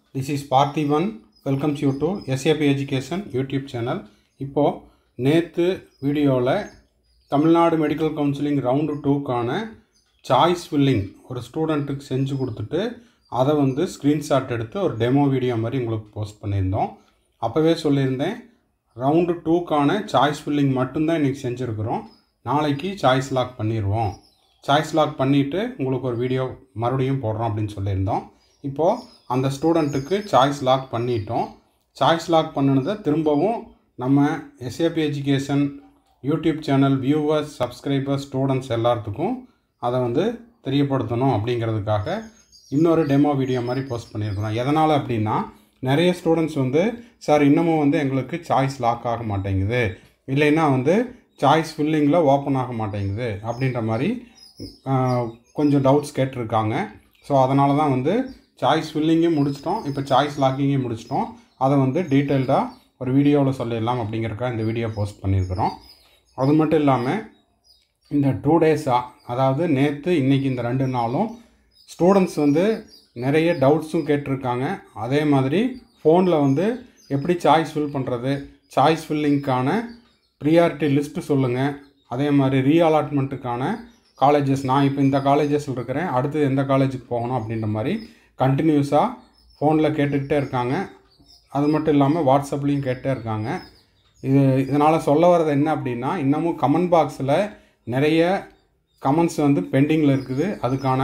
this is Parthiban welcomes you to SAP education YouTube channel இப்போது நேற்று வீடியோவில் தமிழ்நாடு மெடிக்கல் கவுன்சிலிங் ரவுண்டு டூக்கான சாய்ஸ் ஃபில்லிங் ஒரு ஸ்டூடெண்ட்டுக்கு செஞ்சு கொடுத்துட்டு அதை வந்து ஸ்க்ரீன்ஷாட் எடுத்து ஒரு டெமோ வீடியோ மாதிரி உங்களுக்கு போஸ்ட் பண்ணியிருந்தோம் அப்போவே சொல்லியிருந்தேன் ரவுண்டு டூக்கான சாய்ஸ் ஃபில்லிங் மட்டும்தான் இன்றைக்கி செஞ்சுருக்குறோம் நாளைக்கு சாய்ஸ் லாக் பண்ணிடுவோம் சாய்ஸ் லாக் பண்ணிவிட்டு உங்களுக்கு ஒரு வீடியோ மறுபடியும் போடுறோம் அப்படின்னு சொல்லியிருந்தோம் இப்போது அந்த ஸ்டூடெண்ட்டுக்கு சாய்ஸ் லாக் பண்ணிட்டோம் சாய்ஸ் லாக் பண்ணினதை திரும்பவும் நம்ம SAP education YouTube channel viewers subscribers students எல்லாத்துக்கும் அதை வந்து தெரியப்படுத்தணும் அப்படிங்கிறதுக்காக இன்னொரு டெமோ வீடியோ மாதிரி போஸ்ட் பண்ணியிருக்கிறோம் எதனால் அப்படின்னா நிறைய ஸ்டூடெண்ட்ஸ் வந்து சார் இன்னமும் வந்து எங்களுக்கு சாய்ஸ் லாக் ஆக மாட்டேங்குது இல்லைன்னா வந்து சாய்ஸ் ஃபில்லிங்கில் ஓப்பன் ஆக மாட்டேங்குது அப்படின்ற மாதிரி ஆஹ், கொஞ்சம் டவுட்ஸ் கேட்டிருக்காங்க ஸோ அதனால தான் வந்து சாய்ஸ் ஃபில்லிங்கும் முடிச்சிட்டோம் இப்போ சாய்ஸ் லாக்கிங்கும் முடிச்சிட்டோம் அதை வந்து டீட்டெயில்டாக ஒரு வீடியோவில் சொல்லிடலாம் அப்படிங்கிறக்காக இந்த வீடியோ போஸ்ட் பண்ணியிருக்கிறோம் அது மட்டும் இல்லாமல் இந்த டூ டேஸாக அதாவது நேற்று இன்றைக்கி இந்த ரெண்டு நாளும் ஸ்டூடெண்ட்ஸ் வந்து நிறைய டவுட்ஸும் கேட்டிருக்காங்க அதே மாதிரி ஃபோனில் வந்து எப்படி சாய்ஸ் ஃபில் பண்ணுறது சாய்ஸ் ஃபில்லிங்க்கான ப்ரியாரிட்டி லிஸ்ட்டு சொல்லுங்கள் அதே மாதிரி ரீஅலாட்மெண்ட்டுக்கான காலேஜஸ் நான் இப்போ இந்த காலேஜஸில் இருக்கிறேன் அடுத்து எந்த காலேஜுக்கு போகணும் அப்படின்ற மாதிரி கண்டினியூஸாக ஃபோனில் கேட்டுக்கிட்டே இருக்காங்க அது மட்டும் இல்லாமல் வாட்ஸ்அப்லேயும் கேட்டே இருக்காங்க இது இதனால் சொல்ல வர்றது என்ன அப்படின்னா இன்னமும் கமெண்ட் பாக்ஸில் நிறைய கமெண்ட்ஸ் வந்து பெண்டிங்கில் இருக்குது அதுக்கான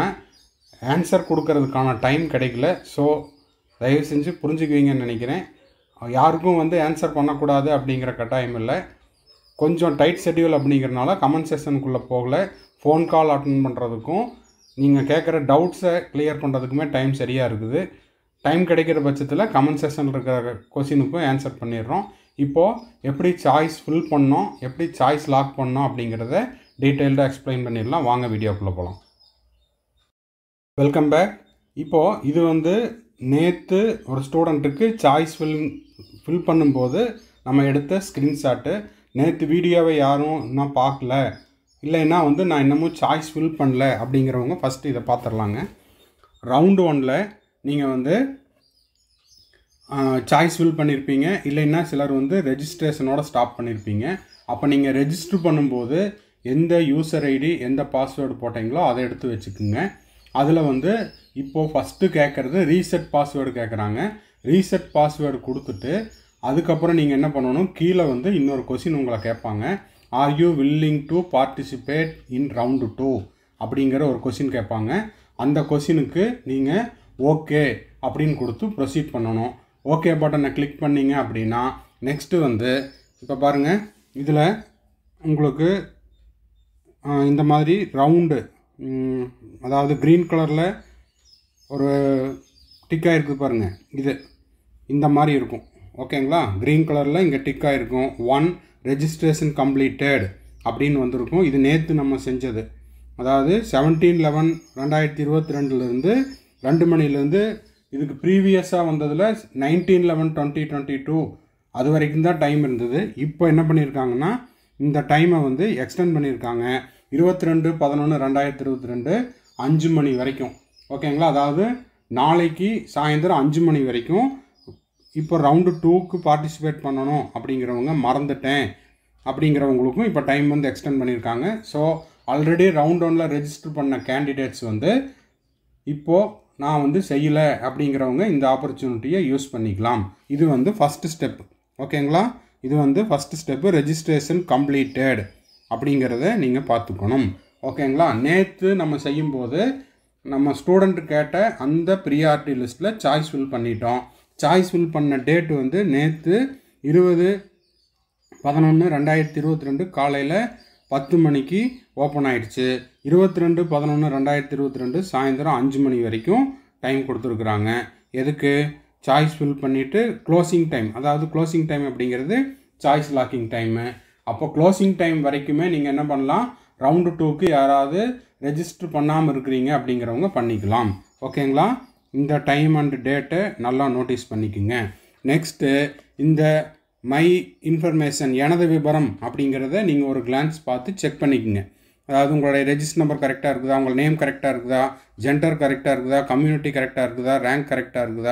ஆன்சர் கொடுக்கறதுக்கான டைம் கிடைக்கல ஸோ தயவு செஞ்சு புரிஞ்சுக்குவீங்கன்னு நினைக்கிறேன் யாருக்கும் வந்து ஆன்சர் பண்ணக்கூடாது அப்படிங்கிற கட்டாயம் இல்லை கொஞ்சம் டைட் ஷெட்யூல் அப்படிங்கிறனால கமெண்ட் செஷனுக்குள்ளே போகல ஃபோன் கால் அட்டன் பண்ணுறதுக்கும் நீங்கள் கேட்குற டவுட்ஸை கிளியர் பண்ணுறதுக்குமே டைம் சரியாக இருக்குது டைம் கிடைக்கிற பட்சத்தில் கமெண்ட் செஷனில் இருக்கிற கொஷினுக்கும் ஆன்சர் பண்ணிடுறோம் இப்போது எப்படி சாய்ஸ் ஃபில் பண்ணோம் எப்படி சாய்ஸ் லாக் பண்ணோம் அப்படிங்கிறத டீட்டெயில்டாக எக்ஸ்பிளைன் பண்ணிடலாம் வாங்க வீடியோக்குள்ளே போகலாம் வெல்கம் பேக் இப்போது இது வந்து நேற்று ஒரு ஸ்டூடெண்ட்டுக்கு சாய்ஸ் ஃபில் ஃபில் பண்ணும்போது நம்ம எடுத்த ஸ்க்ரீன்ஷாட்டு நேற்று வீடியோவை யாரும் இன்னும் பார்க்கல இல்லைன்னா வந்து நான் இன்னமும் சாய்ஸ் ஃபில் பண்ணல அப்படிங்கிறவங்க ஃபஸ்ட்டு இதை பார்த்துடலாங்க ரவுண்டு ஒனில் நீங்கள் வந்து சாய்ஸ் ஃபில் பண்ணியிருப்பீங்க இல்லைன்னா சிலர் வந்து ரெஜிஸ்ட்ரேஷனோட ஸ்டாப் பண்ணியிருப்பீங்க அப்போ நீங்கள் ரெஜிஸ்டர் பண்ணும்போது எந்த யூசர் ஐடி எந்த பாஸ்வேர்டு போட்டீங்களோ அதை எடுத்து வச்சுக்குங்க அதில் வந்து இப்போது ஃபஸ்ட்டு கேட்குறது ரீசெட் பாஸ்வேர்டு கேட்குறாங்க ரீசெட் பாஸ்வேர்டு கொடுத்துட்டு அதுக்கப்புறம் நீங்கள் என்ன பண்ணணும் கீழே வந்து இன்னொரு கொஷின் உங்களை கேட்பாங்க are you willing to participate in round two அப்படிங்கிற ஒரு கொஷின் கேட்பாங்க அந்த கொஷினுக்கு நீங்கள் ஓகே அப்படின்னு கொடுத்து ப்ரொசீட் பண்ணணும் ஓகே பட்டனை கிளிக் பண்ணீங்க அப்படின்னா நெக்ஸ்ட்டு வந்து இப்போ பாருங்கள் இதில் உங்களுக்கு ஆஹ், இந்த மாதிரி ரவுண்டு அதாவது க்ரீன் கலரில் ஒரு டிக்காக இருக்குது பாருங்கள் இது இந்த மாதிரி இருக்கும் ஓகேங்களா க்ரீன் கலரில் இங்கே டிக்காக இருக்கும் ஒன் ரெஜிஸ்ட்ரேஷன் கம்ப்ளீட்டட் அப்படின்னு வந்திருக்கும் இது நேற்று நம்ம செஞ்சது அதாவது செவன்டீன் லெவன் ரெண்டாயிரத்தி இருபத்தி ரெண்டுலேருந்து ரெண்டு மணிலேருந்து இதுக்கு ப்ரீவியஸாக வந்ததில் nineteen eleven twenty twenty two அது வரைக்கும் தான் டைம் இருந்தது இப்போ என்ன பண்ணியிருக்காங்கன்னா இந்த டைமை வந்து எக்ஸ்டெண்ட் பண்ணியிருக்காங்க இருபத்தி ரெண்டு பதினொன்று ரெண்டாயிரத்தி இருபத்தி ரெண்டு அஞ்சு மணி வரைக்கும் ஓகேங்களா அதாவது நாளைக்கு சாயந்தரம் அஞ்சு மணி வரைக்கும் இப்போ ரவுண்டு டூக்கு பார்ட்டிசிபேட் பண்ணணும் அப்படிங்கிறவங்க மறந்துட்டேன் அப்படிங்கிறவங்களுக்கும் இப்போ டைம் வந்து எக்ஸ்டெண்ட் பண்ணியிருக்காங்க ஸோ ஆல்ரெடி ரவுண்ட் ஒனில் ரெஜிஸ்டர் பண்ண கேண்டிடேட்ஸ் வந்து இப்போது நான் வந்து செய்யலை அப்படிங்கிறவங்க இந்த ஆப்பர்ச்சுனிட்டியை யூஸ் பண்ணிக்கலாம் இது வந்து ஃபஸ்ட்டு ஸ்டெப் ஓகேங்களா இது வந்து ஃபஸ்ட்டு ஸ்டெப்பு ரெஜிஸ்ட்ரேஷன் கம்ப்ளீட்டட் அப்படிங்கிறத நீங்கள் பார்த்துக்கணும் ஓகேங்களா நேற்று நம்ம செய்யும்போது நம்ம ஸ்டூடெண்ட் கேட்ட அந்த ப்ரியாரிட்டி லிஸ்ட்டில் சாய்ஸ் ஃபில் பண்ணிட்டோம் சாய்ஸ் ஃபில் பண்ண டேட் வந்து நேற்று இருபது பதினொன்று ரெண்டாயிரத்தி இருபத்தி ரெண்டு காலையில் பத்து மணிக்கு ஓப்பன் ஆயிடுச்சு இருபத்தி ரெண்டு பதினொன்று ரெண்டாயிரத்தி இருபத்தி ரெண்டு சாயந்தரம் அஞ்சு மணி வரைக்கும் டைம் கொடுத்துருக்குறாங்க எதுக்கு சாய்ஸ் ஃபில் பண்ணிவிட்டு க்ளோசிங் டைம் அதாவது க்ளோசிங் டைம் அப்படிங்கிறது சாய்ஸ் லாக்கிங் டைமு அப்போ க்ளோசிங் டைம் வரைக்குமே நீங்கள் என்ன பண்ணலாம் ரவுண்டு டூக்கு யாராவது ரெஜிஸ்டர் பண்ணாமல் இருக்கிறீங்க அப்படிங்கிறவங்க பண்ணிக்கலாம் ஓகேங்களா இந்த டைம் அண்ட் டேட்டை நல்லா நோட்டீஸ் பண்ணிக்கோங்க நெக்ஸ்ட்டு இந்த மை இன்ஃபர்மேஷன் எனது விபரம் அப்படிங்கிறத நீங்கள் ஒரு கிளான்ஸ் பார்த்து செக் பண்ணிக்கோங்க அதாவது உங்களுடைய ரெஜிஸ்டர் நம்பர் கரெக்டாக இருக்குதா உங்கள் நேம் கரெக்டாக இருக்குதா ஜெண்டர் கரெக்டாக இருக்குதா கம்யூனிட்டி கரெக்டாக இருக்குதா ரேங்க் கரெக்டாக இருக்குதா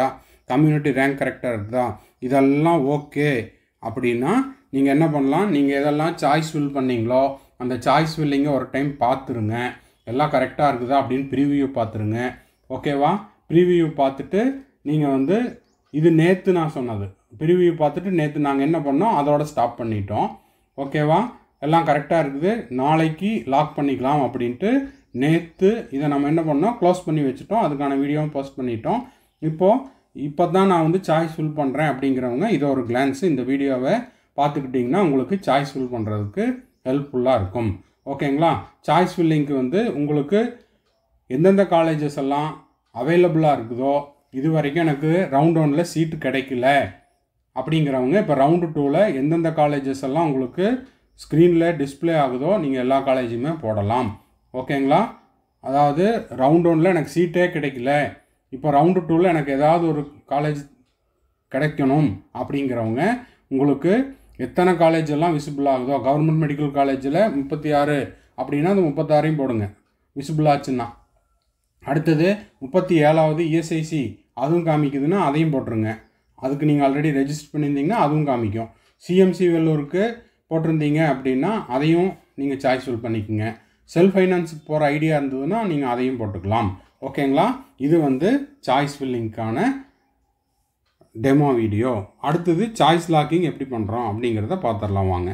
கம்யூனிட்டி ரேங்க் கரெக்டாக இருக்குதா இதெல்லாம் ஓகே அப்படின்னா நீங்கள் என்ன பண்ணலாம் நீங்கள் எதெல்லாம் சாய்ஸ் ஃபில் பண்ணீங்களோ அந்த சாய்ஸ் ஃபில்லிங்கை ஒரு டைம் பார்த்துருங்க எல்லாம் கரெக்டாக இருக்குதா அப்படின்னு ப்ரீவியூ பார்த்துருங்க ஓகேவா ப்ரீவியூ பார்த்துட்டு நீங்கள் வந்து இது நேற்று நான் சொன்னது ப்ரீவியூ பார்த்துட்டு நேற்று நாங்கள் என்ன பண்ணோம் அதோட ஸ்டாப் பண்ணிட்டோம் ஓகேவா எல்லாம் கரெக்டாக இருக்குது நாளைக்கு லாக் பண்ணிக்கலாம் அப்படின்ட்டு நேற்று இதை நம்ம என்ன பண்ணோம் க்ளோஸ் பண்ணி வச்சுட்டோம் அதுக்கான வீடியோவும் போஸ்ட் பண்ணிட்டோம் இப்போது இப்போ தான் நான் வந்து சாய்ஸ் ஃபில் பண்ணுறேன் அப்படிங்கிறவங்க இதை ஒரு கிளான்ஸு இந்த வீடியோவை பார்த்துக்கிட்டிங்கன்னா உங்களுக்கு சாய்ஸ் ஃபில் பண்ணுறதுக்கு ஹெல்ப்ஃபுல்லாக இருக்கும் ஓகேங்களா சாய்ஸ் ஃபில்லிங்க்கு வந்து உங்களுக்கு எந்தெந்த காலேஜஸ் எல்லாம் அவைலபிளாக இருக்குதோ இது வரைக்கும் எனக்கு ரவுண்ட் ஒனில் சீட்டு கிடைக்கல அப்படிங்கிறவங்க இப்போ ரவுண்டு டூவில் எந்தெந்த காலேஜஸ் எல்லாம் உங்களுக்கு ஸ்க்ரீனில் டிஸ்ப்ளே ஆகுதோ நீங்கள் எல்லா காலேஜுமே போடலாம் ஓகேங்களா அதாவது ரவுண்ட் ஒனில் எனக்கு சீட்டே கிடைக்கல இப்போ ரவுண்டு டூவில் எனக்கு ஏதாவது ஒரு காலேஜ் கிடைக்கணும் அப்படிங்கிறவங்க உங்களுக்கு எத்தனை காலேஜ் எல்லாம் விசிபிள் ஆகுதோ கவர்மெண்ட் மெடிக்கல் காலேஜில் முப்பத்தி ஆறு அப்படின்னா அந்த முப்பத்தாறையும் போடுங்க விசிபிள் ஆச்சுன்னா அடுத்தது முப்பத்தி ஏழாவது இஎஸ்ஐசி அதுவும் காமிக்குதுன்னா அதையும் போட்டுருங்க அதுக்கு நீங்கள் ஆல்ரெடி ரெஜிஸ்டர் பண்ணியிருந்தீங்கன்னா அதுவும் காமிக்கும் சிஎம்சி வெள்ளூருக்கு போட்டிருந்தீங்க அப்படின்னா அதையும் நீங்கள் சாய்ஸ் ஃபில் பண்ணிக்கோங்க செல்ஃப் ஃபைனான்ஸுக்கு போகிற ஐடியா இருந்ததுன்னா நீங்கள் அதையும் போட்டுக்கலாம் ஓகேங்களா இது வந்து சாய்ஸ் ஃபில்லிங்க்கான டெமோ வீடியோ அடுத்தது சாய்ஸ் லாக்கிங் எப்படி பண்ணுறோம் அப்படிங்கிறத பார்த்துடலாம் வாங்க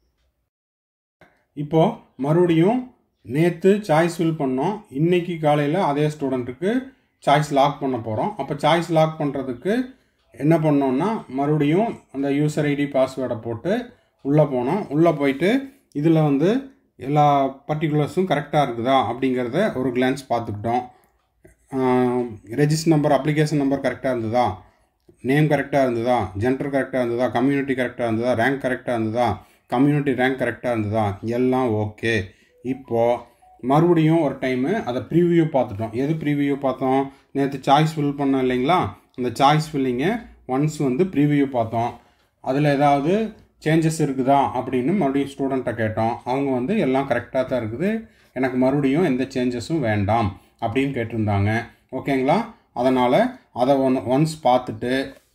இப்போது மறுபடியும் நேற்று சாய்ஸ் ஃபில் பண்ணோம் இன்றைக்கி காலையில் அதே ஸ்டூடெண்ட்டுக்கு சாய்ஸ் லாக் பண்ண போகிறோம் அப்போ சாய்ஸ் லாக் பண்ணுறதுக்கு என்ன பண்ணோன்னா மறுபடியும் அந்த யூசர் ஐடி பாஸ்வேர்டை போட்டு உள்ளே போனோம் உள்ளே போயிட்டு இதில் வந்து எல்லா பர்டிகுலர்ஸும் கரெக்டாக இருக்குதா அப்படிங்கிறத ஒரு கிளான்ஸ் பார்த்துக்கிட்டோம் ரெஜிஸ்டர் நம்பர் அப்ளிகேஷன் நம்பர் கரெக்டாக இருந்ததா நேம் கரெக்டாக இருந்ததா ஜென்டர் கரெக்டாக இருந்ததா கம்யூனிட்டி கரெக்டாக இருந்ததா ரேங்க் கரெக்டாக இருந்ததா கம்யூனிட்டி ரேங்க் கரெக்டாக இருந்ததா எல்லாம் ஓகே இப்போது மறுபடியும் ஒரு டைமு அதை ப்ரீவியூ பார்த்துட்டோம் எது ப்ரீவியூ பார்த்தோம் நேற்று சாய்ஸ் ஃபில் பண்ணோம் இல்லைங்களா அந்த சாய்ஸ் ஃபில்லிங்கை ஒன்ஸ் வந்து ப்ரீவியூ பார்த்தோம் அதில் ஏதாவது சேஞ்சஸ் இருக்குதா அப்படின்னு மறுபடியும் ஸ்டூடெண்ட்டை கேட்டோம் அவங்க வந்து எல்லாம் கரெக்டாக தான் இருக்குது எனக்கு மறுபடியும் எந்த சேஞ்சஸும் வேண்டாம் அப்படின்னு கேட்டிருந்தாங்க ஓகேங்களா அதனால் அதை ஒன் ஒன்ஸ் பார்த்துட்டு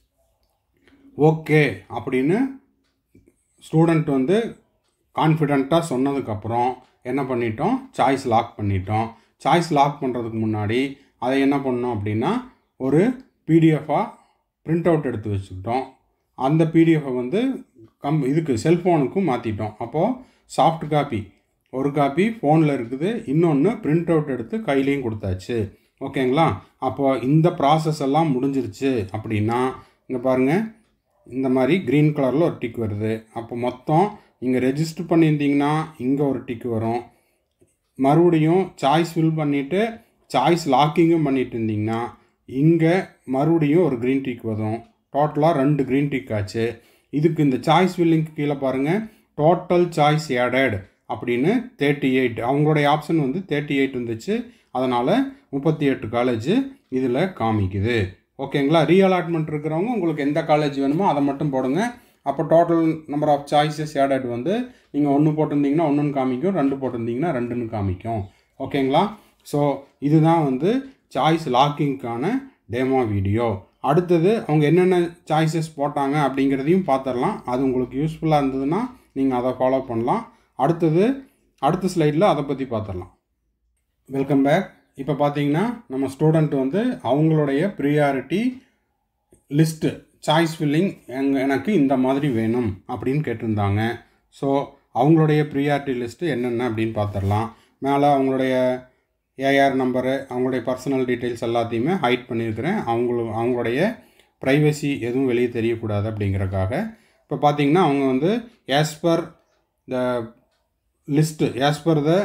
ஓகே அப்படின்னு ஸ்டூடெண்ட் வந்து கான்ஃபிடெண்ட்டாக சொன்னதுக்கப்புறம் என்ன பண்ணிட்டோம் சாய்ஸ் லாக் பண்ணிட்டோம் சாய்ஸ் லாக் பண்ணுறதுக்கு முன்னாடி அதை என்ன பண்ணோம் அப்படின்னா ஒரு பிடிஎஃபாக பிரிண்ட் அவுட் எடுத்து வச்சுக்கிட்டோம் அந்த பிடிஎஃபை வந்து கம் இதுக்கு செல்ஃபோனுக்கும் மாற்றிட்டோம் அப்போது சாஃப்ட் காப்பி ஒரு காப்பி ஃபோனில் இருக்குது இன்னொன்று பிரிண்ட் அவுட் எடுத்து கையிலையும் கொடுத்தாச்சு ஓகேங்களா அப்போ இந்த ப்ராசஸ் எல்லாம் முடிஞ்சிருச்சு அப்படின்னா இங்கே பாருங்கள் இந்த மாதிரி க்ரீன் கலரில் ஒரு டிக் வருது அப்போ மொத்தம் நீங்கள் ரெஜிஸ்டர் பண்ணியிருந்தீங்கன்னா இங்கே ஒரு டிக் வரும் மறுபடியும் சாய்ஸ் ஃபில் பண்ணிவிட்டு சாய்ஸ் லாக்கிங்கும் பண்ணிட்டு இருந்தீங்கன்னா இங்கே மறுபடியும் ஒரு க்ரீன் டிக் வரும் டோட்டலாக ரெண்டு க்ரீன் டிக் ஆச்சு இதுக்கு இந்த சாய்ஸ் ஃபில்லிங்க்கு கீழே பாருங்கள் டோட்டல் சாய்ஸ் ஆடட் அப்படின்னு தேர்ட்டி எயிட் அவங்களுடைய ஆப்ஷன் வந்து தேர்ட்டி எயிட் இருந்துச்சு அதனால் முப்பத்தி எட்டு காலேஜ் இதில் காமிக்குது ஓகேங்களா ரீஅலாட்மெண்ட் இருக்கிறவங்க உங்களுக்கு எந்த காலேஜ் வேணுமோ அதை மட்டும் போடுங்க அப்போ total number of choices added வந்து நீங்கள் ஒன்று போட்டிருந்தீங்கன்னா ஒன்றுன்னு காமிக்கும் ரெண்டு போட்டிருந்தீங்கன்னா ரெண்டுன்னு காமிக்கும் ஓகேங்களா ஸோ இதுதான் வந்து சாய்ஸ் லாக்கிங்க்கான டெமோ வீடியோ அடுத்தது அவங்க என்னென்ன சாய்ஸஸ் போட்டாங்க அப்படிங்கிறதையும் பார்த்துடலாம் அது உங்களுக்கு யூஸ்ஃபுல்லாக இருந்ததுன்னா நீங்கள் அதை ஃபாலோ பண்ணலாம் அடுத்தது அடுத்த ஸ்லைடில் அதை பற்றி பார்த்துடலாம் வெல்கம் பேக் இப்போ பார்த்தீங்கன்னா நம்ம ஸ்டூடெண்ட் வந்து அவங்களுடைய ப்ரியாரிட்டி லிஸ்ட்டு சாய்ஸ் ஃபில்லிங் எங்க எனக்கு இந்த மாதிரி வேணும் அப்படின்னு கேட்டிருந்தாங்க ஸோ அவங்களுடைய ப்ரியாரிட்டி லிஸ்ட்டு என்னென்ன அப்படின்னு பார்த்துடலாம் மேலே அவங்களுடைய ஏஆர் நம்பரு அவங்களுடைய பர்சனல் டீட்டெயில்ஸ் எல்லாத்தையுமே ஹைட் பண்ணியிருக்கிறேன் அவங்களு அவங்களுடைய ப்ரைவசி எதுவும் வெளியே தெரியக்கூடாது அப்படிங்கிறக்காக இப்போ பார்த்தீங்கன்னா அவங்க வந்து as per the list as per the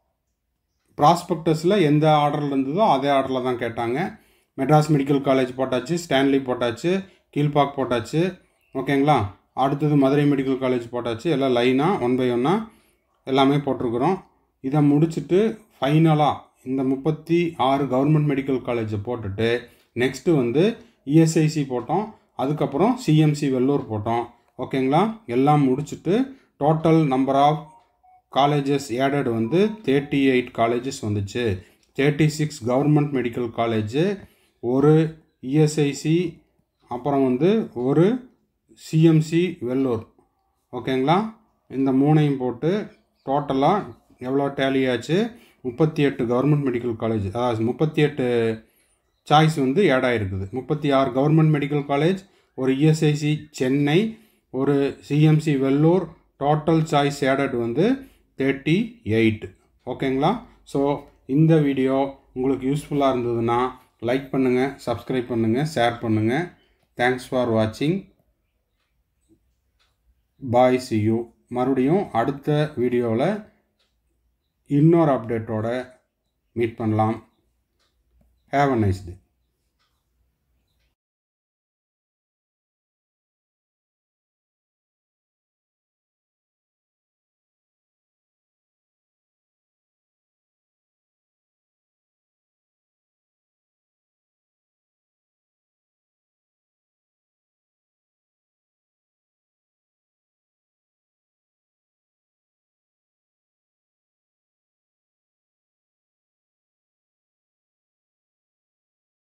ப்ராஸ்பெக்டஸில் எந்த ஆர்டரில் இருந்ததோ அதே ஆர்டரில் தான் கேட்டாங்க மெட்ராஸ் மெடிக்கல் காலேஜ் போட்டாச்சு ஸ்டான்லி போட்டாச்சு கீழ்பாக் போட்டாச்சு ஓகேங்களா அடுத்தது மதுரை மெடிக்கல் காலேஜ் போட்டாச்சு எல்லாம் லைனாக ஒன் பை ஒன்னாக எல்லாமே போட்டிருக்கிறோம் இதை முடிச்சுட்டு ஃபைனலாக இந்த முப்பத்தி ஆறு கவர்மெண்ட் மெடிக்கல் காலேஜை போட்டுட்டு நெக்ஸ்ட்டு வந்து இஎஸ்ஐசி போட்டோம் அதுக்கப்புறம் சிஎம்சி வெள்ளூர் போட்டோம் ஓகேங்களா எல்லாம் முடிச்சுட்டு total number of colleges added வந்து தேர்ட்டி எயிட் காலேஜஸ் வந்துச்சு thirty six government medical college ஒரு இஎஸ்ஐசி அப்புறம் வந்து ஒரு சிஎம்சி வெள்ளூர் ஓகேங்களா இந்த மூணையும் போட்டு டோட்டலாக எவ்வளோ டேலி ஆச்சு முப்பத்தி எட்டு கவர்மெண்ட் மெடிக்கல் காலேஜ் அதாவது முப்பத்தி எட்டு சாய்ஸ் வந்து ஆட் ஆகிருக்குது முப்பத்தி ஆறு கவர்மெண்ட் மெடிக்கல் காலேஜ் ஒரு இஎஸ்ஐசி சென்னை ஒரு CMC Vellore total choice added வந்து தேர்ட்டி எயிட் ஓகேங்களா ஸோ இந்த வீடியோ உங்களுக்கு யூஸ்ஃபுல்லாக இருந்ததுன்னா லைக் பண்ணுங்கள் சப்ஸ்கிரைப் பண்ணுங்கள் ஷேர் பண்ணுங்கள் தேங்க்ஸ் ஃபார் வாட்சிங் பாய் சி யூ மறுபடியும் அடுத்த வீடியோவில் இன்னொரு அப்டேட்டோட மீட் பண்ணலாம் ஹேவ் அ நைஸ் டே